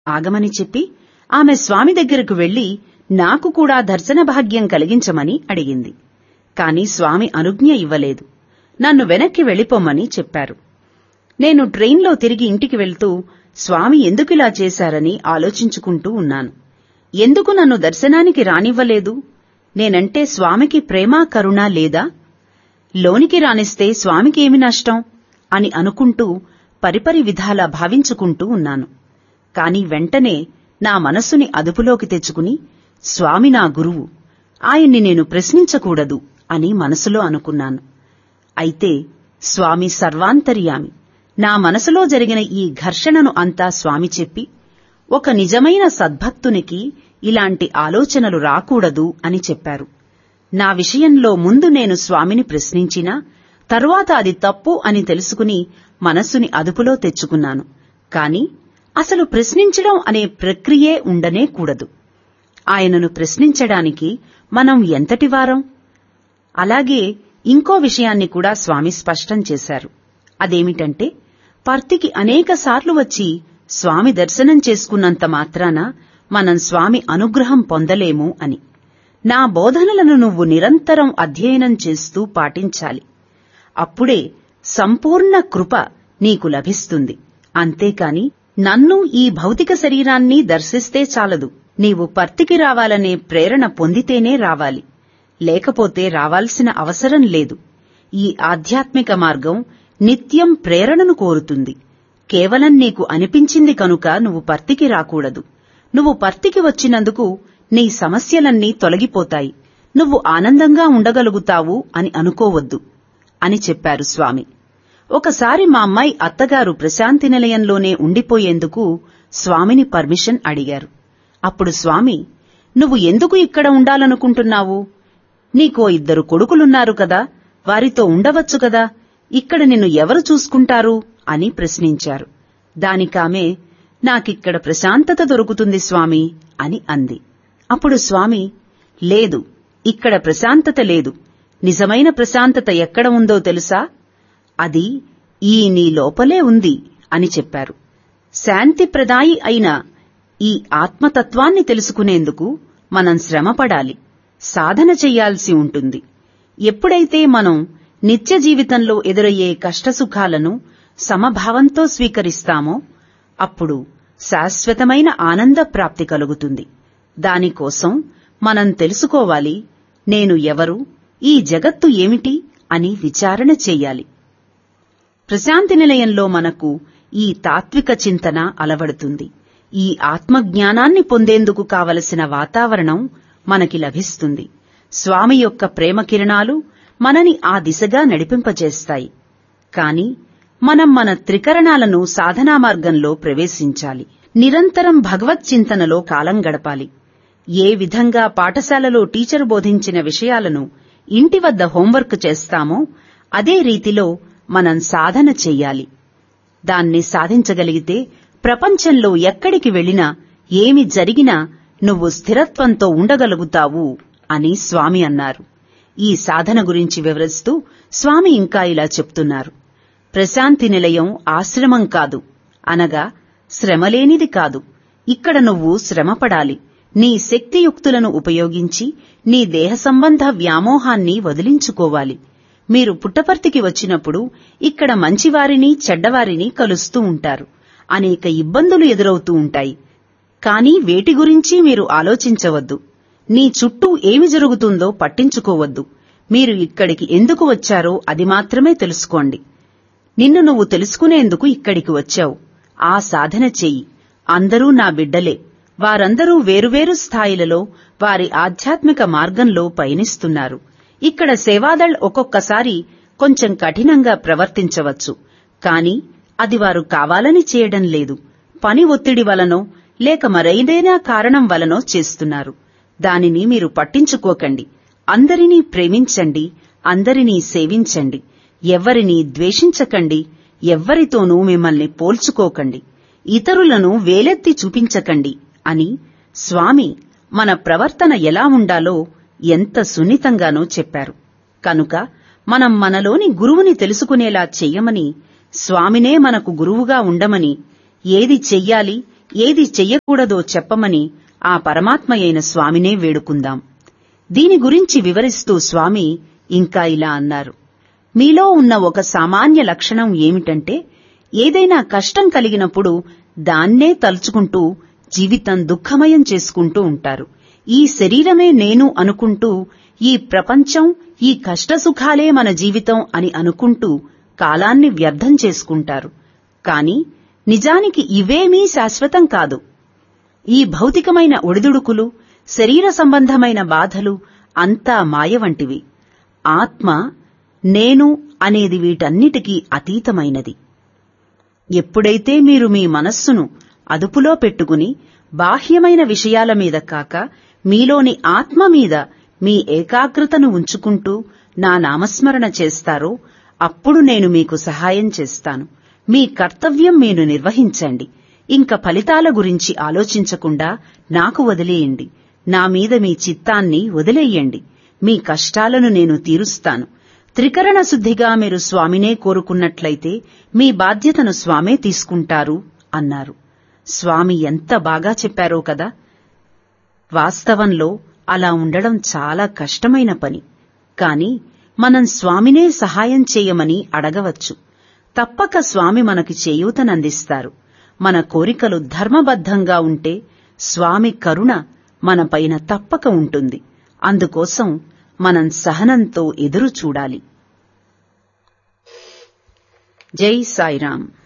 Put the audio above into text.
ఆగమని చెప్పి ఆమె స్వామి దగ్గరకు వెళ్లి నాకు కూడా దర్శన భాగ్యం కలిగించమని అడిగింది కాని స్వామి అనుజ్ఞ ఇవ్వలేదు నన్ను వెనక్కి వెళ్ళిపోమ్మని చెప్పారు నేను ట్రైన్లో తిరిగి ఇంటికి వెళ్తూ స్వామి ఎందుకిలా చేశారని ఆలోచించుకుంటూ ఉన్నాను ఎందుకు నన్ను దర్శనానికి రానివ్వలేదు నేనంటే స్వామికి ప్రేమ కరుణ లేదా లోనికి రానిస్తే స్వామికి ఏమి నష్టం అని అనుకుంటూ పరిపరి విధాలా భావించుకుంటూ ఉన్నాను కాని వెంటనే నా మనస్సుని అదుపులోకి తెచ్చుకుని స్వామి నా గురువు ఆయన్ని నేను ప్రశ్నించకూడదు అని మనసులో అనుకున్నాను అయితే స్వామి సర్వాంతర్యామి నా మనసులో జరిగిన ఈ ఘర్షణను అంతా స్వామి చెప్పి ఒక నిజమైన సద్భక్తునికి ఇలాంటి ఆలోచనలు రాకూడదు అని చెప్పారు నా విషయంలో ముందు నేను స్వామిని ప్రశ్నించినా తరువాత అది తప్పు అని తెలుసుకుని మనస్సుని అదుపులో తెచ్చుకున్నాను కాని అసలు ప్రశ్నించడం అనే ప్రక్రియే ఉండనే కూడదు ఆయనను ప్రశ్నించడానికి మనం ఎంతటివారం అలాగే ఇంకో విషయాన్ని కూడా స్వామి స్పష్టం చేశారు అదేమిటంటే పర్తికి అనేకసార్లు వచ్చి స్వామి దర్శనం చేసుకున్నంత మాత్రాన మనం స్వామి అనుగ్రహం పొందలేము అని నా బోధనలను నువ్వు నిరంతరం అధ్యయనం చేస్తూ పాటించాలి అప్పుడే సంపూర్ణ కృప నీకు లభిస్తుంది అంతేకాని నన్ను ఈ భౌతిక శరీరాన్ని దర్శిస్తే చాలదు నీవు పర్తికి రావాలనే ప్రేరణ పొందితేనే రావాలి లేకపోతే రావాల్సిన అవసరం లేదు ఈ ఆధ్యాత్మిక మార్గం నిత్యం ప్రేరణను కోరుతుంది కేవలం నీకు అనిపించింది కనుక నువ్వు పర్తికి రాకూడదు నువ్వు పర్తికి వచ్చినందుకు నీ సమస్యలన్నీ తొలగిపోతాయి నువ్వు ఆనందంగా ఉండగలుగుతావు అని అనుకోవద్దు అని చెప్పారు స్వామి ఒకసారి మా అమ్మాయి అత్తగారు ప్రశాంతి నిలయంలోనే ఉండిపోయేందుకు స్వామిని పర్మిషన్ అడిగారు అప్పుడు స్వామి నువ్వు ఎందుకు ఇక్కడ ఉండాలనుకుంటున్నావు నీకో ఇద్దరు కొడుకులున్నారు కదా వారితో ఉండవచ్చు కదా ఇక్కడ నిన్ను ఎవరు చూసుకుంటారు అని ప్రశ్నించారు దానికామె నాకిక్కడ ప్రశాంతత దొరుకుతుంది స్వామి అని అంది అప్పుడు స్వామి లేదు ఇక్కడ ప్రశాంతత లేదు నిజమైన ప్రశాంతత ఎక్కడ ఉందో తెలుసా అది ఈ నీ లోపలే ఉంది అని చెప్పారు శాంతిప్రదాయి అయిన ఈ ఆత్మతత్వాన్ని తెలుసుకునేందుకు మనం శ్రమపడాలి సాధన చెయ్యాల్సి ఉంటుంది ఎప్పుడైతే మనం నిత్య జీవితంలో ఎదురయ్యే కష్టసుఖాలను సమభావంతో స్వీకరిస్తామో అప్పుడు శాశ్వతమైన ఆనంద ప్రాప్తి కలుగుతుంది దానికోసం మనం తెలుసుకోవాలి నేను ఎవరు ఈ జగత్తు ఏమిటి అని విచారణ చెయ్యాలి ప్రశాంతి నిలయంలో మనకు ఈ తాత్విక చింతన అలవడుతుంది ఈ ఆత్మజ్ఞానాన్ని పొందేందుకు కావలసిన వాతావరణం మనకి లభిస్తుంది స్వామి యొక్క ప్రేమ కిరణాలు మనని ఆ దిశగా నడిపింపజేస్తాయి కాని మనం మన త్రికరణాలను సాధనా మార్గంలో ప్రవేశించాలి నిరంతరం భగవత్ చింతనలో కాలం గడపాలి ఏ విధంగా పాఠశాలలో టీచర్ బోధించిన విషయాలను ఇంటి వద్ద హోంవర్క్ చేస్తామో అదే రీతిలో మనం సాధన చెయ్యాలి దాన్ని సాధించగలిగితే ప్రపంచంలో ఎక్కడికి వెళ్లినా ఏమి జరిగినా నువ్వు స్థిరత్వంతో ఉండగలుగుతావు అని స్వామి అన్నారు ఈ సాధన గురించి వివరిస్తూ స్వామి ఇంకా ఇలా చెప్తున్నారు ప్రశాంతి నిలయం ఆశ్రమం కాదు అనగా శ్రమలేనిది కాదు ఇక్కడ నువ్వు శ్రమపడాలి నీ శక్తియుక్తులను ఉపయోగించి నీ దేహ సంబంధ వ్యామోహాన్ని వదిలించుకోవాలి మీరు పుట్టపర్తికి వచ్చినప్పుడు ఇక్కడ మంచివారిని చెడ్డవారిని కలుస్తూ ఉంటారు అనేక ఇబ్బందులు ఎదురవుతూ ఉంటాయి కానీ వేటి గురించి మీరు ఆలోచించవద్దు నీ చుట్టూ ఏమి జరుగుతుందో పట్టించుకోవద్దు మీరు ఇక్కడికి ఎందుకు వచ్చారో అది మాత్రమే తెలుసుకోండి నిన్ను నువ్వు తెలుసుకునేందుకు ఇక్కడికి వచ్చావు ఆ సాధన చెయ్యి అందరూ నా బిడ్డలే వారందరూ వేరువేరు స్థాయిలలో వారి ఆధ్యాత్మిక మార్గంలో పయనిస్తున్నారు ఇక్కడ సేవాదళ్ ఒక్కొక్కసారి కొంచెం కఠినంగా ప్రవర్తించవచ్చు కాని అది వారు కావాలని చేయడం లేదు పని ఒత్తిడి వలనో లేక మరైదేనా కారణం వలనో చేస్తున్నారు దానిని మీరు పట్టించుకోకండి అందరినీ ప్రేమించండి అందరినీ సేవించండి ఎవ్వరినీ ద్వేషించకండి ఎవ్వరితోనూ మిమ్మల్ని పోల్చుకోకండి ఇతరులను వేలెత్తి చూపించకండి అని స్వామి మన ప్రవర్తన ఎలా ఉండాలో ఎంత సున్నితంగానో చెప్పారు కనుక మనం మనలోని గురువుని తెలుసుకునేలా చెయ్యమని స్వామినే మనకు గురువుగా ఉండమని ఏది చెయ్యాలి ఏది చెయ్యకూడదో చెప్పమని ఆ పరమాత్మయైన స్వామినే వేడుకుందాం దీని గురించి వివరిస్తూ స్వామి ఇంకా ఇలా అన్నారు మీలో ఉన్న ఒక సామాన్య లక్షణం ఏమిటంటే ఏదైనా కష్టం కలిగినప్పుడు దాన్నే తలుచుకుంటూ జీవితం దుఃఖమయం చేసుకుంటూ ఉంటారు ఈ శరీరమే నేను అనుకుంటూ ఈ ప్రపంచం ఈ కష్టసుఖాలే మన జీవితం అని అనుకుంటూ కాలాన్ని వ్యర్థం చేసుకుంటారు కాని నిజానికి ఇవేమీ శాశ్వతం కాదు ఈ భౌతికమైన ఒడిదుడుకులు శరీర సంబంధమైన బాధలు అంతా మాయ వంటివి ఆత్మ నేను అనేది వీటన్నిటికీ అతీతమైనది ఎప్పుడైతే మీరు మీ మనస్సును అదుపులో పెట్టుకుని బాహ్యమైన విషయాల మీద కాక మీలోని ఆత్మ మీద మీ ఏకాగ్రతను ఉంచుకుంటూ నా నామస్మరణ చేస్తారో అప్పుడు నేను మీకు సహాయం చేస్తాను మీ కర్తవ్యం మీరు నిర్వహించండి ఇంక ఫలితాల గురించి ఆలోచించకుండా నాకు వదిలేయండి నా మీద మీ చిత్తాన్ని వదిలేయండి మీ కష్టాలను నేను తీరుస్తాను త్రికరణ శుద్ధిగా మీరు స్వామినే కోరుకున్నట్లయితే మీ బాధ్యతను స్వామే తీసుకుంటారు అన్నారు స్వామి ఎంత బాగా చెప్పారో కదా వాస్తవంలో అలా ఉండడం చాలా కష్టమైన పని కాని మనం స్వామినే సహాయం చేయమని అడగవచ్చు తప్పక స్వామి మనకి చేయూతనందిస్తారు మన కోరికలు ధర్మబద్ధంగా ఉంటే స్వామి కరుణ మనపైన తప్పక ఉంటుంది అందుకోసం మనం సహనంతో ఎదురు చూడాలి జై సాయిరాం